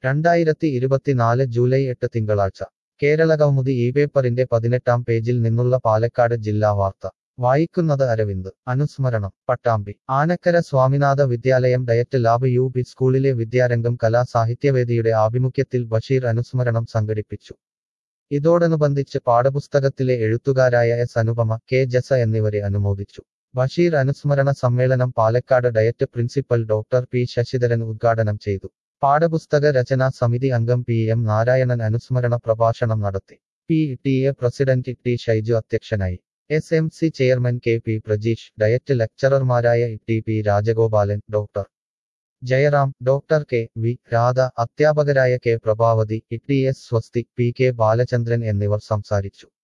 രണ്ടായിരത്തി ഇരുപത്തിനാല് ജൂലൈ എട്ട് തിങ്കളാഴ്ച കേരളകൗമുദി ഈ പേപ്പറിന്റെ പതിനെട്ടാം പേജിൽ നിന്നുള്ള പാലക്കാട് ജില്ലാ വാർത്ത വായിക്കുന്നത് അരവിന്ദ് അനുസ്മരണം പട്ടാമ്പി ആനക്കര സ്വാമിനാഥ വിദ്യാലയം ഡയറ്റ് ലാബ് യു പി സ്കൂളിലെ വിദ്യാരംഗം കലാ സാഹിത്യവേദിയുടെ ആഭിമുഖ്യത്തിൽ ബഷീർ അനുസ്മരണം സംഘടിപ്പിച്ചു ഇതോടനുബന്ധിച്ച് പാഠപുസ്തകത്തിലെ എഴുത്തുകാരായ എസ് അനുപമ കെ ജസ എന്നിവരെ അനുമോദിച്ചു ബഷീർ അനുസ്മരണ സമ്മേളനം Palakkad DIET principal doctor P Sasidharan ഉദ്ഘാടനം ചെയ്തു പാഠപുസ്തക രചനാ സമിതി അംഗം പി എം നാരായണൻ അനുസ്മരണ പ്രഭാഷണം നടത്തി P T A president T Shaiju അധ്യക്ഷനായി S M C chairman K P Prajeesh DIET ലെക്ചറർമാരായ T P Rajagopalan doctor Jayaram doctor K V Radha അധ്യാപകരായ K Prabhavathi T S Swasthi P K Balachandran എന്നിവർ സംസാരിച്ചു